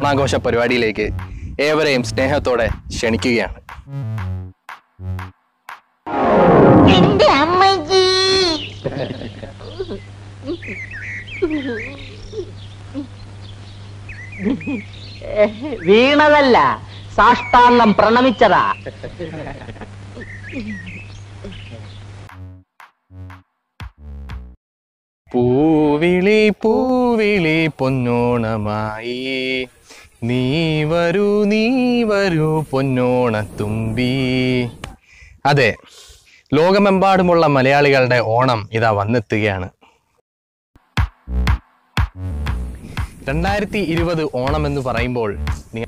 ഓണാഘോഷ പരിപാടിയിലേക്ക് ഏവരെയും സ്നേഹത്തോടെ ക്ഷണിക്കുകയാണ് എന്റെ അമ്മജി വീണതല്ല സാഷ്ടാംഗം പ്രണമിച്ചതാ പൂവിളി പൂവിളി പൊന്നോണമായി നീ വരൂ നീ വരൂ പൊന്നോണത്തുമ്പി അതെ ലോകമെമ്പാടുമുള്ള മലയാളികളുടെ ഓണം ഇതാ വന്നെത്തുകയാണ് രണ്ടായിരത്തി ഇരുപത് ഓണം എന്ന് പറയുമ്പോൾ നി-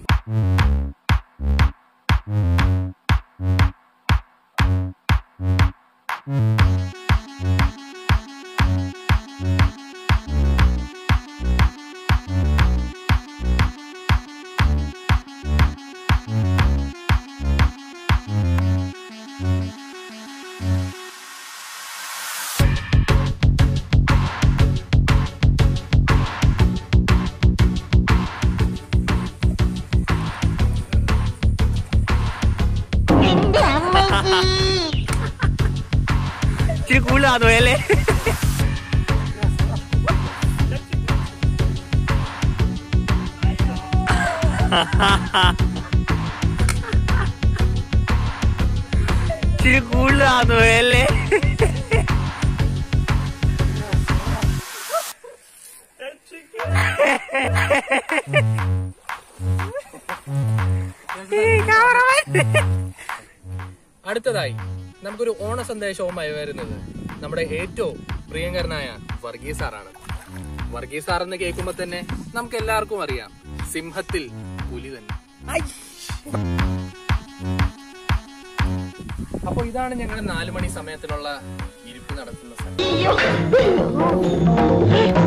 എന്റെ അമ്മജി ഇച്ചിരി കൂടുതലാണോ അല്ലേ ഇച്ചിരി കൂടുതലാണോ അല്ലേ അടുത്തതായി നമുക്കൊരു ഓണ സന്ദേശവുമായി വരുന്നത് നമ്മുടെ ഏറ്റവും പ്രിയങ്കരനായ വർഗീസ് സാറാണ് വർഗീസ് സാർ എന്ന് കേൾക്കുമ്പോ തന്നെ നമുക്ക് എല്ലാവർക്കും അറിയാം സിംഹത്തിൽ പുലി തന്നെ അപ്പൊ ഇതാണ് ഞങ്ങളുടെ നാലു മണി സമയത്തിനുള്ള ഇരിപ്പ് നടത്തുന്ന സ്ഥലം